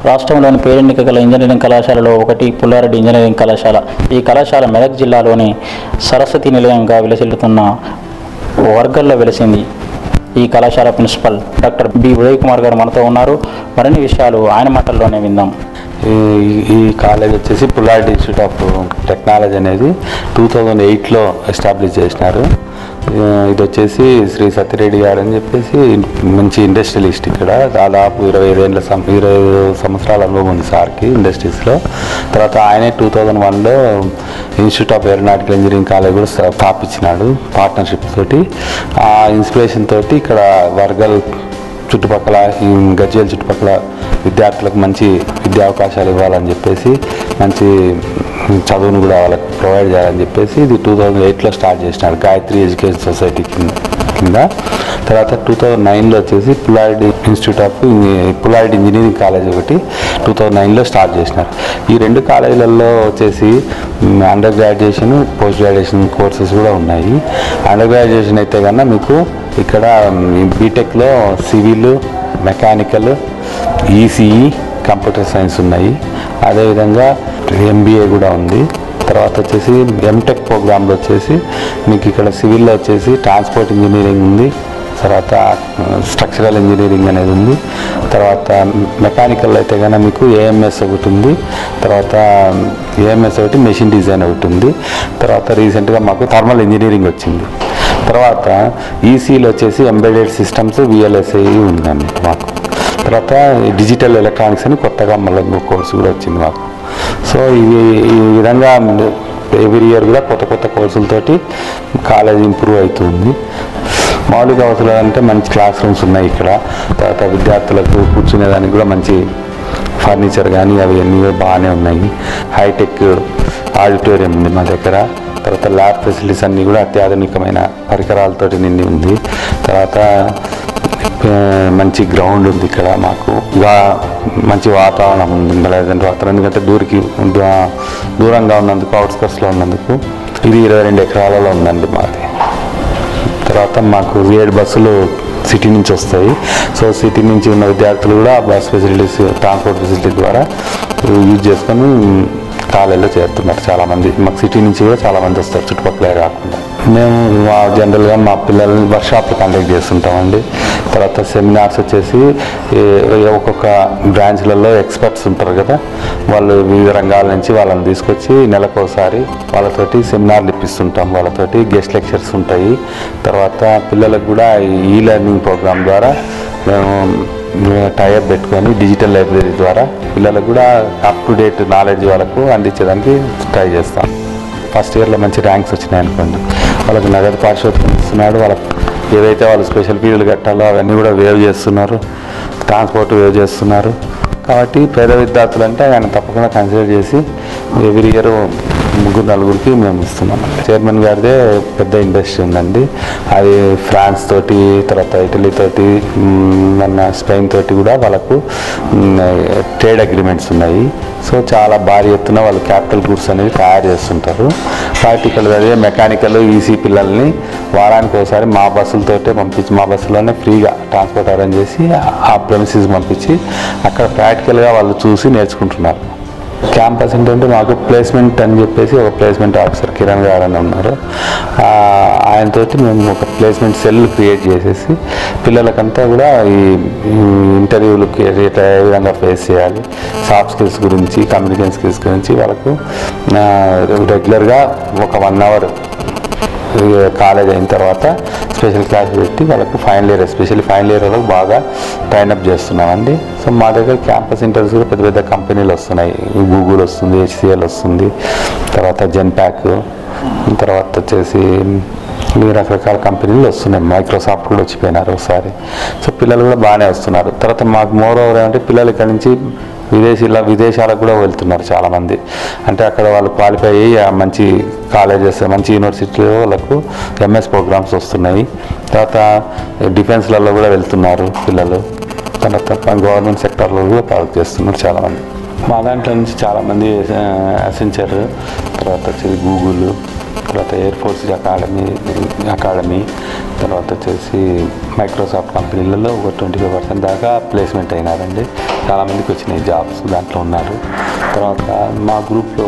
రాష్ట్రంలోని పేరెన్నిక గల ఇంజనీరింగ్ కళాశాలలో ఒకటి పుల్లారెడ్డి ఇంజనీరింగ్ కళాశాల ఈ కళాశాల మెదక్ జిల్లాలోని సరస్వతి నిలయంగా విలసిల్లుతున్న వర్గల్లో వెలిసింది ఈ కళాశాల principal doctor B Uday Kumar garu మనతో ఉన్నారు మరిన్ని విషయాలు ఆయన మాటల్లోనే విందాం ఈ ఈ కాలేజ్ వచ్చేసి పుల్లారెడ్డి ఇన్స్టిట్యూట్ ఆఫ్ టెక్నాలజీ అనేది టూ థౌజండ్ ఎయిట్లో ఎస్టాబ్లిష్ చేసినారు ఆ, ఇది వచ్చేసి శ్రీ సత్యరెడ్డి గారు అని చెప్పేసి మంచి ఇండస్ట్రియలిస్ట్ ఇక్కడ దాదాపు ఇరవై ఐదేళ్ళ సం ఇరవై ఐదు సంవత్సరాల అనుభవం ఉంది సార్కి ఇండస్ట్రీస్లో తర్వాత ఆయనే టూ థౌజండ్ వన్లో institute of aeronautical engineering college కూడా స్థా- స్థాపించినాడు పార్ట్నర్షిప్ తోటి ఆ ఇన్స్పిరేషన్ తోటి ఇక్కడ వర్గల్ చుట్టుపక్కల ఈ గజ్వేల్ చుట్టుపక్కల విద్యార్థులకు మంచి విద్యా అవకాశాలు ఇవ్వాలని చెప్పేసి మంచి చదువును కూడా వాళ్ళకి ప్రొవైడ్ చేయాలని చెప్పేసి ఇది టూ థౌజండ్ ఎయిట్లో స్టార్ట్ చేసినారు గాయత్రి ఎడ్యుకేషన్ సొసైటీ కింద కింద తర్వాత టూ థౌజండ్ నైన్లో వచ్చేసి Pullareddy institute of Pullareddy engineering college ఒకటి టూ థౌజండ్ నైన్లో స్టార్ట్ చేసినారు ఈ రెండు కాలేజీలలో వచ్చేసి under graduation post graduation courses కూడా ఉన్నాయి అండర్ గ్రాడ్యుయేషన్ అయితే కన్నా మీకు ఇక్కడ బీటెక్లో civil mechanical ECE computer science ఉన్నాయి అదేవిధంగా ఎంబీఏ కూడా ఉంది తర్వాత వచ్చేసి ఎంటెక్ ప్రోగ్రాంలో వచ్చేసి మీకు ఇక్కడ సివిల్లో వచ్చేసి ట్రాన్స్పోర్ట్ ఇంజనీరింగ్ ఉంది తర్వాత స్ట్రక్చరల్ ఇంజనీరింగ్ అనేది ఉంది తర్వాత మెకానికల్ అయితే కనుక మీకు ఏఎంఎస్ ఒకటి ఉంది తర్వాత ఏఎంఎస్ ఒకటి మెషిన్ డిజైన్ ఒకటి ఉంది తర్వాత రీసెంట్గా మాకు థర్మల్ ఇంజనీరింగ్ వచ్చింది తర్వాత ఈసీలో వచ్చేసి ఎంబెడెడ్ సిస్టమ్స్ విఎల్ఎస్ఐ ఉందండి మాకు తర్వాత డిజిటల్ ఎలక్ట్రానిక్స్ అని కొత్తగా మళ్ళీ ఇంకో కోర్సు కూడా వచ్చింది మాకు సో ఇవి ఈ విధంగా ఎవ్రీ ఇయర్ కూడా కొత్త కొత్త కోర్సులతోటి కాలేజ్ ఇంప్రూవ్ అవుతుంది మౌలిక అవసరాలు అంటే మంచి క్లాస్ రూమ్స్ ఉన్నాయి ఇక్కడ తర్వాత విద్యార్థులకు కూర్చునేదానికి కూడా మంచి ఫర్నిచర్ కానీ అవి అన్నీ కూడా బాగానే ఉన్నాయి హైటెక్ ఆడిటోరియం ఉంది మా దగ్గర తర్వాత ల్యాబ్ ఫెసిలిటీస్ అన్నీ కూడా అత్యాధునికమైన పరికరాలతోటి నిండి ఉంది తర్వాత ఆ, మంచి గ్రౌండ్ ఉంది ఇక్కడ మాకు ఇంకా మంచి వాతావరణం ఉంది లేదంటే వాతావరణం ఎందుకంటే దూరికి దూ- దూరంగా ఉన్నందుకు అవుట్స్కట్స్లో ఉన్నందుకు ఇది ఇరవై రెండు ఎకరాలలో ఉందండి మాది తర్వాత మాకు ఏడు బస్సులు సిటీ నుంచి వస్తాయి సో సిటీ నుంచి ఉన్న విద్యార్థులు కూడా బస్ ఫెసిలిటీస్ ట్రాన్స్పోర్ట్ ఫెసిలిటీ ద్వారా యూజ్ చేసుకొని కాలేజీలో చేరుతున్నారు చాలామంది మాకు సిటీ నుంచి కూడా చాలామంది వస్తారు చుట్టుపక్కలే కాకుండా మేము మా జనరల్గా మా పిల్లల్ని వర్క్షాప్లు కండక్ట్ చేస్తుంటామండి తర్వాత సెమినార్స్ వచ్చేసి ఏ- ఒక్కొక్క బ్రాంచ్లలో ఎక్స్పర్ట్స్ ఉంటారు కదా వాళ్ళు వివిధ రంగాల నుంచి వాళ్ళని తీసుకొచ్చి నెలకోసారి వాళ్ళతోటి సెమినార్లు ఇప్పిస్తుంటాం వాళ్ళతోటి గెస్ట్ లెక్చర్స్ ఉంటాయి తర్వాత పిల్లలకు కూడా ఈ లెర్నింగ్ ప్రోగ్రామ్ ద్వారా మేము టైప్ పెట్టుకొని డిజిటల్ లైబ్రరీ ద్వారా పిల్లలకు కూడా అప్ టు డేట్ నాలెడ్జ్ వాళ్ళకు అందించడానికి ట్రై చేస్తాం ఫస్ట్ ఇయర్లో మంచి ర్యాంక్స్ వచ్చినాయి అనుకోండి వాళ్ళకి నగదు పారితోషికం ఇస్తున్నాడు వాళ్ళకి ఏదైతే వాళ్ళు స్పెషల్ పీరియడ్లు కట్టాలో అవన్నీ కూడా వేవ్ చేస్తున్నారు ట్రాన్స్పోర్ట్ వేవ్ చేస్తున్నారు కాబట్టి పేద విద్యార్థులు అంటే ఆయన తప్పకుండా కన్సిడర్ చేసి ఎవ్రీ ఇయర్ ముగ్గురు నలుగురికి మేము ఇస్తున్నాం చైర్మన్ గారిదే పెద్ద ఇండస్ట్రీ ఉందండి అది ఫ్రాన్స్ తోటి తర్వాత ఇటలీ తోటి మ్, మన స్పెయిన్ తోటి కూడా వాళ్ళకు ట్రేడ్ అగ్రిమెంట్స్ ఉన్నాయి సో చాలా భారీ ఎత్తున వాళ్ళు క్యాపిటల్ గుడ్స్ అనేవి తయారు చేస్తుంటారు కాబట్టి ఇక్కడ చదివే మెకానికల్ ఈసీ పిల్లల్ని వారానికి ఒకసారి మా బస్సులతోటే పంపించి మా బస్సులోనే ఫ్రీగా ట్రాన్స్పోర్ట్ అరేంజ్ చేసి ఆ ప్రెమిసెస్ పంపించి అక్కడ ప్రాక్టికల్గా వాళ్ళు చూసి నేర్చుకుంటున్నారు క్యాంపస్ ఏంటంటే మాకు ప్లేస్మెంట్ అని చెప్పేసి ఒక ప్లేస్మెంట్ ఆఫీసర్ కిరణ్ గారు అని ఉన్నారు ఆ, ఆయనతోటి మేము ఒక ప్లేస్మెంట్ సెల్ క్రియేట్ చేసేసి పిల్లలకంతా కూడా ఈ ఈ ఇంటర్వ్యూలకి ఏ ఏ విధంగా ఫేస్ చేయాలి సాఫ్ట్ స్కిల్స్ గురించి కమ్యూనికేషన్ స్కిల్స్ గురించి వాళ్ళకు ఆ, రెగ్యులర్గా ఒక వన్ అవర్ కాలేజ్ అయిన తర్వాత స్పెషల్ క్లాస్ పెట్టి వాళ్ళకు final year especially final year వాళ్ళకి బాగా ట్రైన్అప్ చేస్తున్నామండి సో మా దగ్గర క్యాంపస్ ఇంటర్వ్యూస్ కూడా పెద్ద పెద్ద కంపెనీలు వస్తున్నాయి గూగుల్ వస్తుంది హెచ్సిఎల్ వస్తుంది తర్వాత జెన్పాక్ తర్వాత వచ్చేసి ఈ రకరకాల కంపెనీలు వస్తున్నాయి మైక్రోసాఫ్ట్ కూడా వచ్చిపోయినారు ఒకసారి సో పిల్లలు కూడా బాగానే వస్తున్నారు తర్వాత మాకు మోర్ ఓవర్ ఏమంటే పిల్లలు ఇక్కడ నుంచి విదేశీల విదేశాలకు కూడా వెళ్తున్నారు చాలామంది అంటే అక్కడ వాళ్ళు క్వాలిఫై అయ్యి ఆ మంచి కాలేజెస్ మంచి యూనివర్సిటీలో వాళ్ళకు ఎంఎస్ ప్రోగ్రామ్స్ వస్తున్నాయి తర్వాత డిఫెన్స్లలో కూడా వెళ్తున్నారు పిల్లలు తర్వాత గవర్నమెంట్ సెక్టార్లో కూడా వర్క్ చేస్తున్నారు చాలామంది మా దాంట్లో నుంచి చాలామంది అసెంచర్ తర్వాత వచ్చేసి గూగుల్ తర్వాత ఎయిర్ ఫోర్స్ అకాడమీ అకాడమీ తర్వాత వచ్చేసి మైక్రోసాఫ్ట్ కంపెనీలలో ఒక ట్వంటీ ఫైవ్ పర్సెంట్ దాకా ప్లేస్మెంట్ అయినారండి చాలామందికి వచ్చినాయి జాబ్స్ దాంట్లో ఉన్నారు తర్వాత మా గ్రూప్లో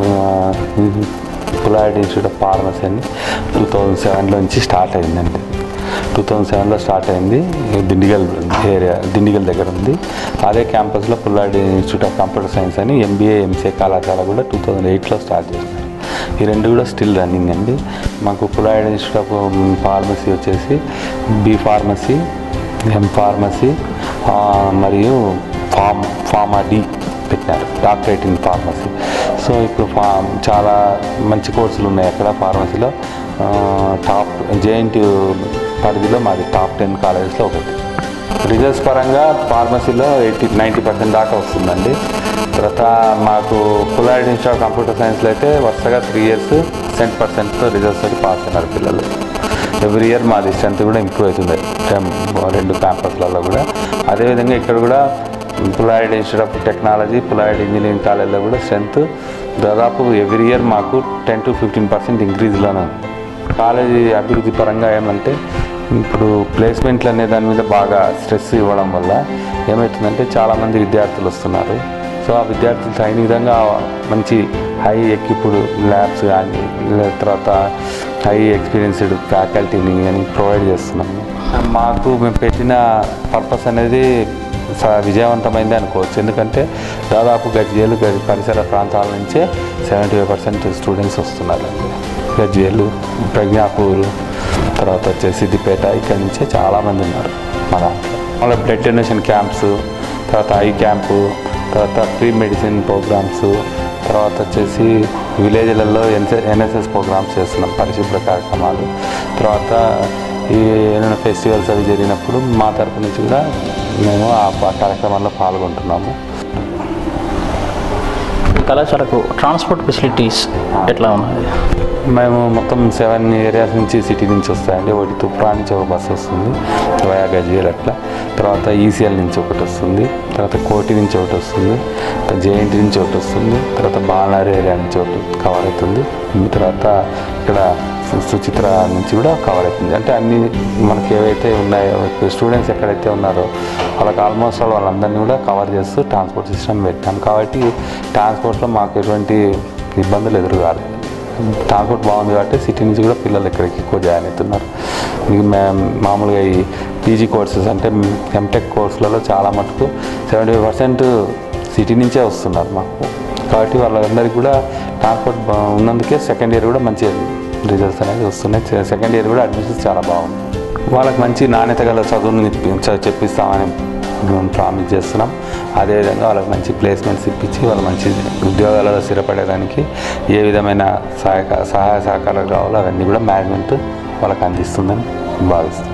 పులారెడ్డి ఇన్స్టిట్యూట్ ఆఫ్ ఫార్మసీ అని టూ థౌజండ్ సెవెన్లో నుంచి స్టార్ట్ అయిందండి టూ థౌజండ్ సెవెన్లో స్టార్ట్ అయింది దిండిగల్ ఏరియా దిండిగల్ దగ్గర ఉంది అదే క్యాంపస్లో Pullareddy institute of computer science అని ఎంబీఏ ఎంసీఏ కళాశాల కూడా టూ థౌజండ్ ఎయిట్లో స్టార్ట్ చేసినారు ఈ రెండు కూడా స్టిల్ రన్నింగ్ అండి మాకు పుల్లాడి ఇన్స్టిట్యూట్ ఆఫ్ ఫార్మసీ వచ్చేసి బి ఫార్మసీ ఎం ఫార్మసీ ఆ, మరియు ఫార్మ్ ఫార్మా డి పెట్టినారు డాక్టరేట్ ఇన్ ఫార్మసీ సో ఇప్పుడు ఫా చాలా మంచి కోర్సులు ఉన్నాయి అక్కడ ఫార్మసీలో ఆ, టాప్ జేఎన్టీ పరిధిలో మాది టాప్ టెన్ కాలేజెస్లో ఒకటి రిజల్ట్స్ పరంగా ఫార్మసీలో ఎయిటీ నైంటీ పర్సెంట్ దాకా వస్తుందండి తర్వాత మాకు పులారెడ్డి ఇన్స్టిట్యూట్ ఆఫ్ కంప్యూటర్ సైన్స్లో అయితే వరుసగా త్రీ ఇయర్స్ సెంట్ పర్సెంట్తో రిజల్ట్స్ తోటి పాస్ అయినారు పిల్లలు ఎవ్రీ ఇయర్ మాది స్ట్రెంత్ కూడా ఇంప్రూవ్ అవుతుంది టెమ్ రెండు క్యాంపస్లలో కూడా అదేవిధంగా ఇక్కడ కూడా Pullareddy institute of technology Pullareddy engineering కాలేజ్లో కూడా స్ట్రెంత్ దాదాపు ఎవ్రీ ఇయర్ మాకు టెన్ టు ఫిఫ్టీన్ పర్సెంట్ ఇంక్రీజ్లోనే ఉంది కాలేజీ అభివృద్ధి పరంగా ఏమంటే ఇప్పుడు ప్లేస్మెంట్లు అనే దాని మీద బాగా స్ట్రెస్ ఇవ్వడం వల్ల ఏమవుతుందంటే చాలామంది విద్యార్థులు వస్తున్నారు సో ఆ విద్యార్థులు తగిన విధంగా మంచి హై ఎక్విప్డ్ ల్యాబ్స్ కానీ లే- తర్వాత హై ఎక్స్పీరియన్స్డ్ ఫ్యాకల్టీని కానీ ప్రొవైడ్ చేస్తున్నాము మాకు మేము పెట్టిన పర్పస్ అనేది స- విజయవంతమైంది అనుకోవచ్చు ఎందుకంటే దాదాపు గజ్వేలు గజ్ పరిసర ప్రాంతాల నుంచే సెవెంటీ ఫైవ్ పర్సెంట్ స్టూడెంట్స్ వస్తున్నారండి గజ్వేలు ప్రజ్ఞాపూర్ తర్వాత వచ్చేసి సిద్దిపేట ఇక్కడి నుంచే చాలామంది ఉన్నారు మన మళ్ళీ బ్లడ్ డొనేషన్ క్యాంప్స్ తర్వాత ఐ క్యాంపు తర్వాత ప్రీ మెడిసిన్ ప్రోగ్రామ్స్ తర్వాత వచ్చేసి విలేజ్లలో ఎన్సె ఎన్ఎస్ఎస్ ప్రోగ్రామ్స్ చేస్తున్నాం పరిశుభ్ర కార్యక్రమాలు తర్వాత ఈ ఏమైనా ఫెస్టివల్స్ అవి జరిగినప్పుడు మా తరపు నుంచి కూడా మేము ఆ ప- కార్యక్రమాల్లో పాల్గొంటున్నాము ఈ కళాశాలకు ట్రాన్స్పోర్ట్ ఫెసిలిటీస్ ఎట్లా ఉన్నాయి మేము మొత్తం సెవెన్ ఏరియాస్ నుంచి సిటీ నుంచి వస్తాయండి ఒకటి తుప్రా నుంచి ఒక బస్సు వస్తుంది వయా గజ్వేల్ అట్లా తర్వాత ఈసీఎల్ నుంచి ఒకటి వస్తుంది తర్వాత కోటి నుంచి ఒకటి వస్తుంది జేఎన్టీ నుంచి ఒకటి వస్తుంది తర్వాత బాలనగర్ ఏరియా నుంచి ఒకటి కవర్ అవుతుంది తర్వాత ఇక్కడ సు- సుచిత్ర నుంచి కూడా కవర్ అవుతుంది అంటే అన్ని మనకి ఏవైతే ఉన్నాయో స్టూడెంట్స్ ఎక్కడైతే ఉన్నారో వాళ్ళకి ఆల్మోస్ట్ ఆల్ వాళ్ళందరినీ కూడా కవర్ చేస్తూ ట్రాన్స్పోర్ట్ సిస్టమ్ పెట్టాం కాబట్టి ట్రాన్స్పోర్ట్లో మాకు ఎటువంటి ఇబ్బందులు ఎదురు కాలేదు ట్రాన్స్పోర్ట్ బాగుంది కాబట్టి సిటీ నుంచి కూడా పిల్లలు ఇక్కడికి ఎక్కువ జాయిన్ అవుతున్నారు మీకు మేము మామూలుగా ఈ పీజీ కోర్సెస్ అంటే ఎంటెక్ కోర్సులలో చాలా మటుకు సెవెంటీ ఫైవ్ పర్సెంట్ సిటీ నుంచే వస్తున్నారు మాకు కాబట్టి వాళ్ళందరికీ కూడా ట్రాన్స్పోర్ట్ బా- ఉన్నందుకే సెకండ్ ఇయర్ కూడా మంచి రిజల్ట్స్ అనేది వస్తున్నాయి సెకండ్ ఇయర్ కూడా అడ్మిషన్స్ చాలా బాగుంది వాళ్ళకి మంచి నాణ్యత గల చదువుని చ- చెప్పిస్తామని మేము ప్రామిస్ చేస్తున్నాం అదేవిధంగా వాళ్ళకి మంచి ప్లేస్మెంట్స్ ఇప్పించి వాళ్ళు మంచి ఉద్యోగాలలో స్థిరపడేదానికి ఏ విధమైన సహాయక సహాయ సహకారాలు కావాలో అవన్నీ కూడా మేనేజ్మెంట్ వాళ్ళకి అందిస్తుందని భావిస్తున్నాం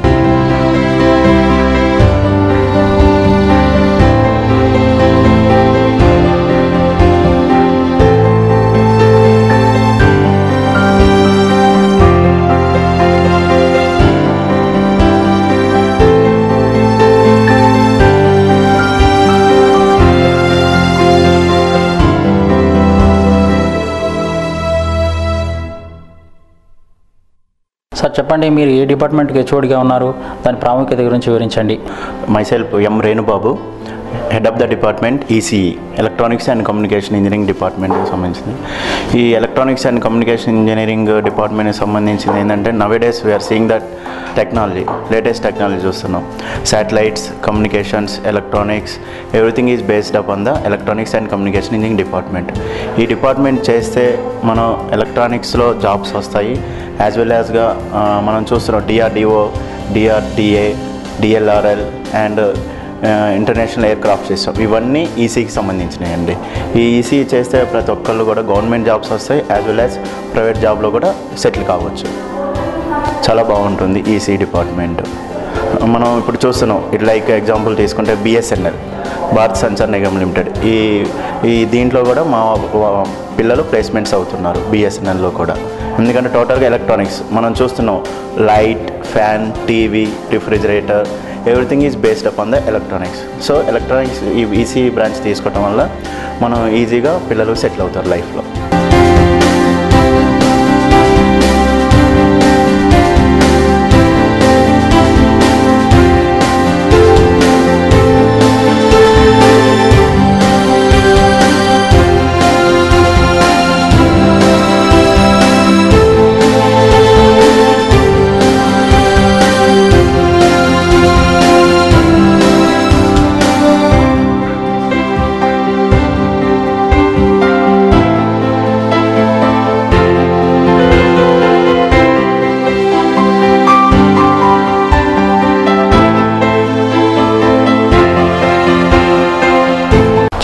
సార్ చెప్పండి మీరు ఏ డిపార్ట్మెంట్కి హెచ్ఓడిగా ఉన్నారు దాని ప్రాముఖ్యత గురించి వివరించండి myself m Renubabu head of the department ECE electronics and communication engineering డిపార్ట్మెంట్కి సంబంధించింది ఈ ఎలక్ట్రానిక్స్ అండ్ కమ్యూనికేషన్ ఇంజనీరింగ్ డిపార్ట్మెంట్కి సంబంధించింది ఏంటంటే nowadays we're seeing that technology latest technology చూస్తున్నాం satellites communications electronics everything is based up on the electronics and communication engineering department ఈ department చేస్తే మనం ఎలక్ట్రానిక్స్లో జాబ్స్ వస్తాయి యాజ్ వెల్ యాజ్గా మనం చూస్తున్నాం DRDO DRDA DLRL and international aircraft system ఇవన్నీ ఈసీకి సంబంధించినవి అండి ఈ ఈసీ చేస్తే ప్రతి ఒక్కళ్ళు కూడా గవర్నమెంట్ జాబ్స్ వస్తాయి యాజ్ వెల్ యాజ్ ప్రైవేట్ జాబ్లో కూడా సెటిల్ కావచ్చు చాలా బాగుంటుంది ఈసీ డిపార్ట్మెంట్ మనం ఇప్పుడు చూస్తున్నాం ఇట్ లైక్ ఎగ్జాంపుల్ తీసుకుంటే బిఎస్ఎన్ఎల్ భారత్ సంచార్ నిగమ్ లిమిటెడ్ ఈ ఈ దీంట్లో కూడా మా వా- పిల్లలు ప్లేస్మెంట్స్ అవుతున్నారు బిఎస్ఎన్ఎల్లో కూడా ఎందుకంటే టోటల్గా ఎలక్ట్రానిక్స్ మనం చూస్తున్నాం light fan TV refrigerator everything is based up on the electronics so electronics ఈ ఈసీ బ్రాంచ్ తీసుకోవడం వల్ల మనం ఈజీగా పిల్లలు సెటిల్ అవుతారు లైఫ్లో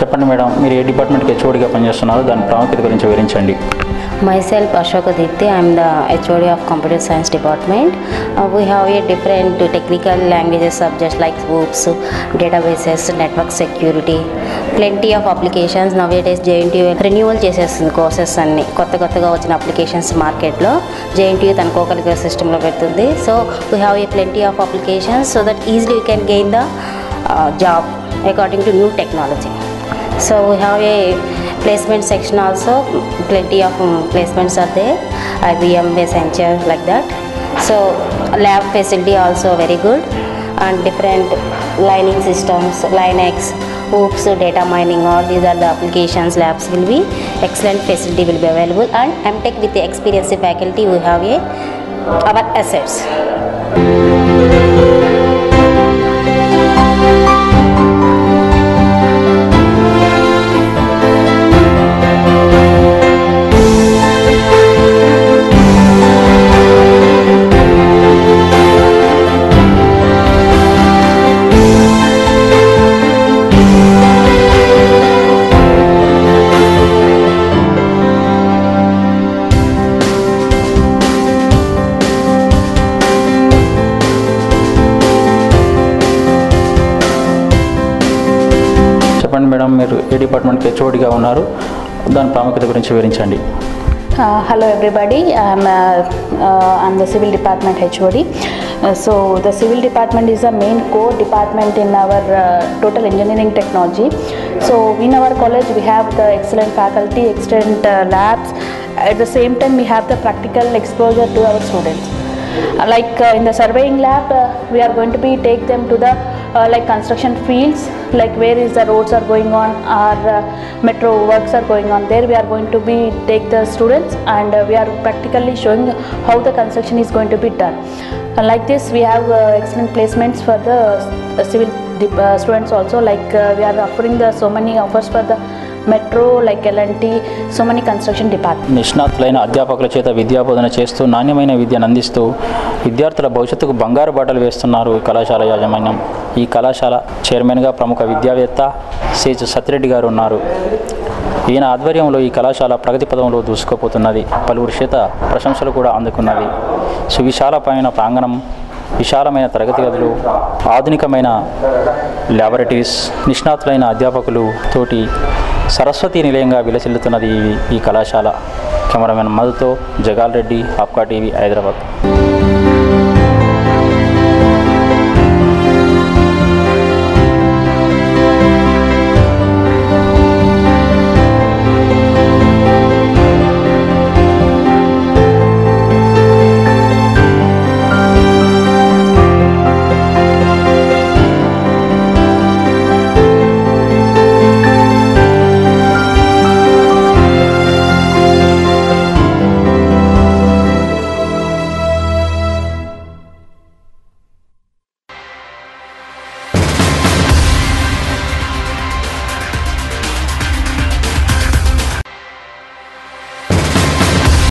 చెప్పండి మేడం మీరు ఏ డిపార్ట్మెంట్కి హెచ్ఓడిగా పనిచేస్తున్నారు దాని ప్రాముఖ్యత గురించి వివరించండి Myself Ashoka Dipti, I am the HOD of Computer Science Department. Uh, we have a different technical languages subjects like OOPS, databases, network security, plenty of applications. Nowadays JNTU renewal చేసేస్తుంది courses అన్ని కొత్త కొత్తగా వచ్చిన applications మార్కెట్లో JNTU తన కోకలికర్ సిస్టంలో పెడుతుంది so we have a plenty of applications so that easily you can gain the job according to new technology So we have a placement section also. Plenty of um, placements are there. IBM, Accenture, like that. So lab facility also very good, and different lining systems, Linux, OOPS, data mining. All these are the applications. Labs will be excellent facility will be available, and MTech with the experienced faculty we have a our assets. చెప్పండి madam మీరు ఏ డిపార్ట్మెంట్కి హెచ్ఓడిగా ఉన్నారు దాని ప్రాముఖ్యత గురించి వివరించండి Uh, hello everybody, I'm, uh, uh, I'm the Civil Department HOD. Uh, so the Civil Department is the main core department in our uh, total engineering technology. So in our college we have the excellent faculty, excellent uh, labs. At the same time we have the practical exposure to our students. Uh, like uh, in the surveying lab, uh, we are going to be take them to the uh, like construction fields, like where is the roads are going on, or uh, metro works are going on. There we are going to be take the students and uh, we are practically showing how the construction is going to be done. Uh, like this, we have uh, excellent placements for the uh, civil dep- uh, students also. Like uh, we are offering the so many offers for the metro, like L&T, so many construction departments. నిష్ణాతులైన అధ్యాపకుల చేత విద్యాబోధన చేస్తూ నాణ్యమైన విద్యను అందిస్తూ విద్యార్థుల భవిష్యత్తుకు బంగారు బాటలు వేస్తున్నారు ఈ కళాశాల యాజమాన్యం ఈ కళాశాల చైర్మన్గా ప్రముఖ విద్యావేత్త సేజ్ సత్యరెడ్డి గారు ఉన్నారు ఈయన ఆధ్వర్యంలో ఈ కళాశాల ప్రగతి పదంలో దూసుకుపోతున్నది పలువురు చేత ప్రశంసలు కూడా అందుకున్నది సువిశాలమైన ప్రాంగణం విశాలమైన తరగతి గదులు ఆధునికమైన ల్యాబొరేటరీస్ నిష్ణాతులైన అధ్యాపకులు తోటి సరస్వతి నిలయంగా విలసిల్లుతున్నది ఈ- ఈ కళాశాల కెమెరామెన్ మధుతో జగాల్ రెడ్డి ఆప్కా టీవీ హైదరాబాద్